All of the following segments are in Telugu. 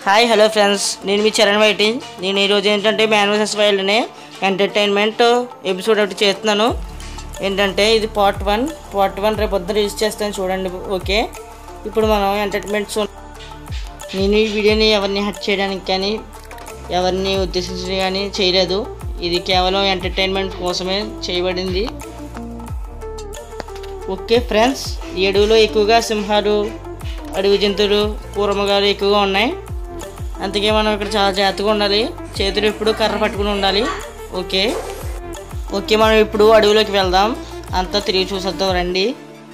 హాయ్ హలో ఫ్రెండ్స్ నేను మీ చరణ్ వైటి నేను ఈరోజు ఏంటంటే మ్యాన్వసెస్ వైల్డ్ని ఎంటర్టైన్మెంట్ ఎపిసోడ్ ఒకటి చేస్తున్నాను ఏంటంటే ఇది పార్ట్ వన్ పార్ట్ వన్ రేపు పొద్దున రిలీజ్ చేస్తాను చూడండి ఓకే ఇప్పుడు మనం ఎంటర్టైన్మెంట్ చూ నేను ఈ వీడియోని ఎవరిని హట్ చేయడానికి కానీ ఎవరిని ఉద్దేశించి కానీ చేయలేదు ఇది కేవలం ఎంటర్టైన్మెంట్ కోసమే చేయబడింది ఓకే ఫ్రెండ్స్ ఈ అడవిలో ఎక్కువగా సింహాలు అడవి జంతువులు కూరమగాలు ఎక్కువగా ఉన్నాయి అందుకే మనం ఇక్కడ చాలా జాగ్రత్తగా ఉండాలి చేతులు ఎప్పుడు కర్ర పట్టుకుని ఉండాలి ఓకే ఓకే మనం ఇప్పుడు అడవిలోకి వెళ్దాం అంతా తిరిగి చూసేద్దాం రండి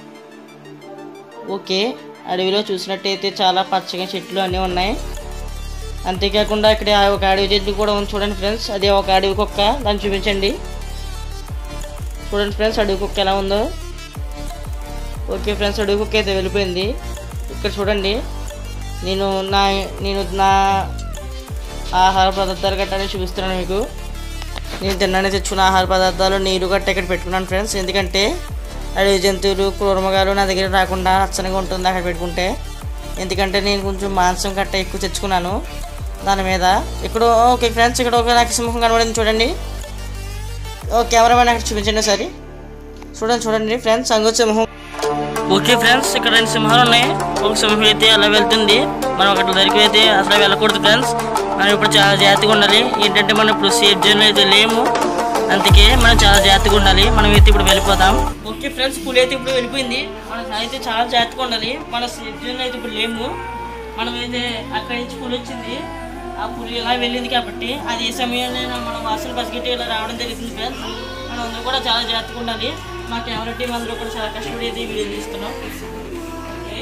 ఓకే అడవిలో చూసినట్టయితే చాలా పచ్చగా చెట్లు అన్నీ ఉన్నాయి అంతేకాకుండా ఇక్కడ ఒక అడవి జంతువు కూడా ఉంది చూడండి ఫ్రెండ్స్ అదే ఒక అడవి కుక్క దాన్ని చూపించండి చూడండి ఫ్రెండ్స్ అడవి కుక్క ఎలా ఉందో ఓకే ఫ్రెండ్స్ అడుగు కుక్క అయితే వెళ్ళిపోయింది ఇక్కడ చూడండి నేను నా నేను నా ఆహార పదార్థాలు గట్రా నేను చూపిస్తున్నాను మీకు నేను తిన్నాను తెచ్చుకున్న ఆహార పదార్థాలు నీరు గట్ట ఇక్కడ పెట్టుకున్నాను ఫ్రెండ్స్ ఎందుకంటే అడవి జంతువులు క్రూరమగాలు నా దగ్గర రాకుండా అచ్చనగా ఉంటుంది అక్కడ పెట్టుకుంటే ఎందుకంటే నేను కొంచెం మాంసం గట్ట ఎక్కువ తెచ్చుకున్నాను దాని మీద ఇక్కడ ఓకే ఫ్రెండ్స్ ఇక్కడ ఒక నాకు సింహం కనబడింది చూడండి ఓ కెమెరామెన్ అక్కడ చూపించండి సరే చూడండి చూడండి ఫ్రెండ్స్ అంగు సింహం ఓకే ఫ్రెండ్స్ ఇక్కడ రెండు సింహాలు ఉన్నాయి ఒక సింహం అయితే అలా వెళ్తుంది మనం అక్కడ దగ్గరికి అయితే అసలు వెళ్ళకూడదు ఫ్రెండ్స్ మనం ఇప్పుడు చాలా జాగ్రత్తగా ఉండాలి ఏంటంటే మనం ఇప్పుడు సేఫ్ జోన్ అయితే లేము అందుకే మనం చాలా జాగ్రత్తగా ఉండాలి మనం అయితే ఇప్పుడు వెళ్ళిపోతాం ఓకే ఫ్రెండ్స్ పులి అయితే ఇప్పుడు వెళ్ళిపోయింది మనం అయితే చాలా జాగ్రత్తగా ఉండాలి మన సేఫ్ జోన్ అయితే ఇప్పుడు లేము మనం అయితే అక్కడి నుంచి పులి వచ్చింది ఆ పులి ఇలా వెళ్ళింది కాబట్టి అది ఏ సమయంలో మనం వాసన పసిగట్టి ఇలా రావడం జరుగుతుంది ఫ్రెండ్స్ మనం అందరూ కూడా చాలా జాగ్రత్తగా ఉండాలి మా కెమెరా టీం అందరూ కూడా చాలా కష్టపడి అయితే ఈ వీడియో తీస్తున్నాం ఓకే.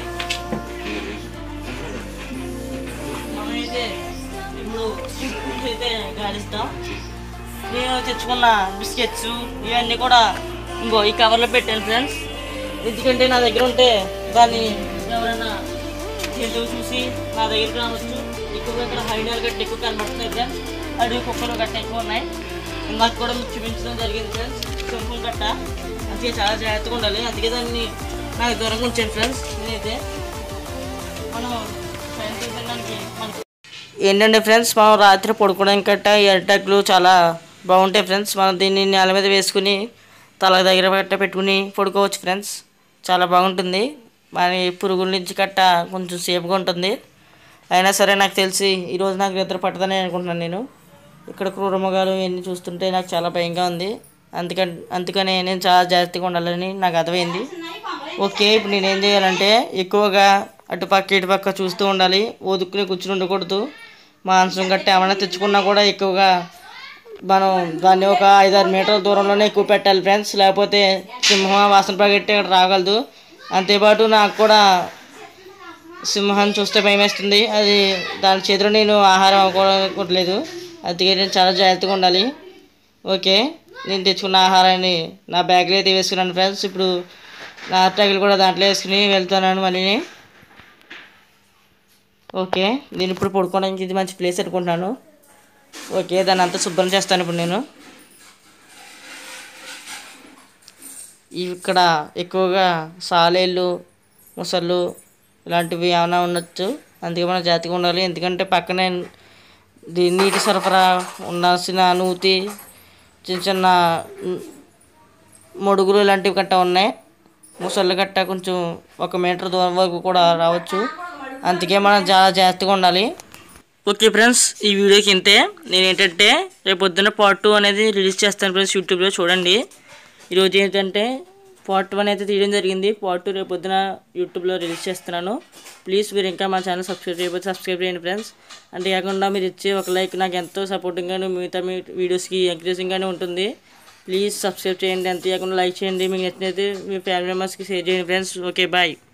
మనమైతే ఇప్పుడు ఫుడ్స్ అయితే గాలిస్తాం నేను తెచ్చుకున్న బిస్కెట్స్ ఇవన్నీ కూడా ఇంకో ఈ కవర్లో పెట్టాను ఫ్రెండ్స్ ఎందుకంటే నా దగ్గర ఉంటే దాన్ని ఎవరైనా జంతువు చూసి నా దగ్గరికి రావచ్చు ఎక్కువగా ఇక్కడ హైడాలు గట్ట ఎక్కువ కనబడుతున్నాయి ఫ్రెండ్స్ అడవి కుక్కలు గట్ట ఎక్కువ ఉన్నాయి ఇందాక కూడా మీకు చూపించడం జరిగింది ఫ్రెండ్స్ సింహం గట్ట అందుకే చాలా జాగ్రత్తగా ఉండాలి అందుకే దాన్ని నాకు దూరంగా ఉంచాను ఫ్రెండ్స్ నేనైతే మనం సైన్స్ తినడానికి మనకి ఏంటంటే ఫ్రెండ్స్ మనం రాత్రి పడుకోవడానికి గట్ట ఈ అరిటాకులు చాలా బాగుంటాయి ఫ్రెండ్స్ మనం దీన్ని నేల మీద వేసుకుని తల దగ్గర గట్ట పెట్టుకుని పడుకోవచ్చు ఫ్రెండ్స్ చాలా బాగుంటుంది మన పురుగుల నుంచి గట్ట కొంచెం సేఫ్గా ఉంటుంది అయినా సరే నాకు తెలిసి ఈరోజు నాకు నిద్ర పట్టదని అనుకుంటున్నాను నేను ఇక్కడ క్రూరమగాలు ఇవన్నీ చూస్తుంటే నాకు చాలా భయంగా ఉంది అందుకని అందుకని నేను చాలా జాగ్రత్తగా ఉండాలని నాకు అర్థమైంది ఓకే ఇప్పుడు నేను ఏం చేయాలంటే ఎక్కువగా అటుపక్క ఇటుపక్క చూస్తూ ఉండాలి ఒదుక్కుని కూర్చుని ఉండకూడదు మాంసం గట్ట ఏమైనా తెచ్చుకున్నా కూడా ఎక్కువగా మనం దాన్ని ఒక ఐదారు మీటర్ల దూరంలోనే ఎక్కువ పెట్టాలి ఫ్రెండ్స్ లేకపోతే సింహం వాసన పగట్టి ఇక్కడ రాగలదు అంతేపాటు నాకు కూడా సింహాన్ని చూస్తే భయం వేస్తుంది అది దాని చేతిలో నేను ఆహారం అవ్వకూడలేదు అందుకే నేను చాలా జాగ్రత్తగా ఉండాలి ఓకే నేను తెచ్చుకున్న ఆహారాన్ని నా బ్యాగ్లో అయితే వేసుకున్నాను ఫ్రెండ్స్ ఇప్పుడు నా అట్టాకులు కూడా దాంట్లో వేసుకుని వెళ్తున్నాను మళ్ళీ ఓకే నేను ఇప్పుడు పడుకోవడానికి ఇది మంచి ప్లేస్ అనుకుంటున్నాను ఓకే దాన్ని అంతా శుభ్రం చేస్తాను ఇప్పుడు నేను ఇక్కడ ఎక్కువగా సాలేళ్ళు ముసళ్ళు ఇలాంటివి ఏమైనా ఉండొచ్చు అందుకే మనం జాగ్రత్తగా ఉండాలి ఎందుకంటే పక్కనే ది- నీటి సరఫరా ఉండాల్సిన నూతి చిన్న చిన్న మ్, మొడుగులు ఇలాంటివి గట్టా ఉన్నాయి ముసళ్ళు గట్ట కొంచెం ఒక మీటర్ దూరం వరకు కూడా రావచ్చు అందుకే మనం చాలా జాగ్రత్తగా ఉండాలి ఓకే ఫ్రెండ్స్ ఈ వీడియోకి ఇంతే నేను ఏంటంటే రేపు పొద్దున్న పార్ట్ టూ అనేది రిలీజ్ చేస్తాను ఫ్రెండ్స్ యూట్యూబ్లో చూడండి ఈరోజు ఏంటంటే పార్ట్ వన్ అయితే తీయడం జరిగింది పార్ట్ టూ రేపు పొద్దున యూట్యూబ్లో రిలీజ్ చేస్తున్నాను ప్లీజ్ మీరు ఇంకా మా ఛానల్ సబ్స్క్రైబ్ చేయకపోతే సబ్స్క్రైబ్ చేయండి ఫ్రెండ్స్ అంతేకాకుండా మీరు ఇచ్చే ఒక లైక్ నాకు ఎంతో సపోర్టింగ్గాను మిగతా మీ వీడియోస్కి ఎంకరేజింగ్గానే ఉంటుంది ప్లీజ్ సబ్స్క్రైబ్ చేయండి అంతేకాకుండా లైక్ చేయండి మీకు నచ్చినైతే మీ ఫ్యామిలీ మెంబర్స్కి షేర్ చేయండి ఫ్రెండ్స్ ఓకే బాయ్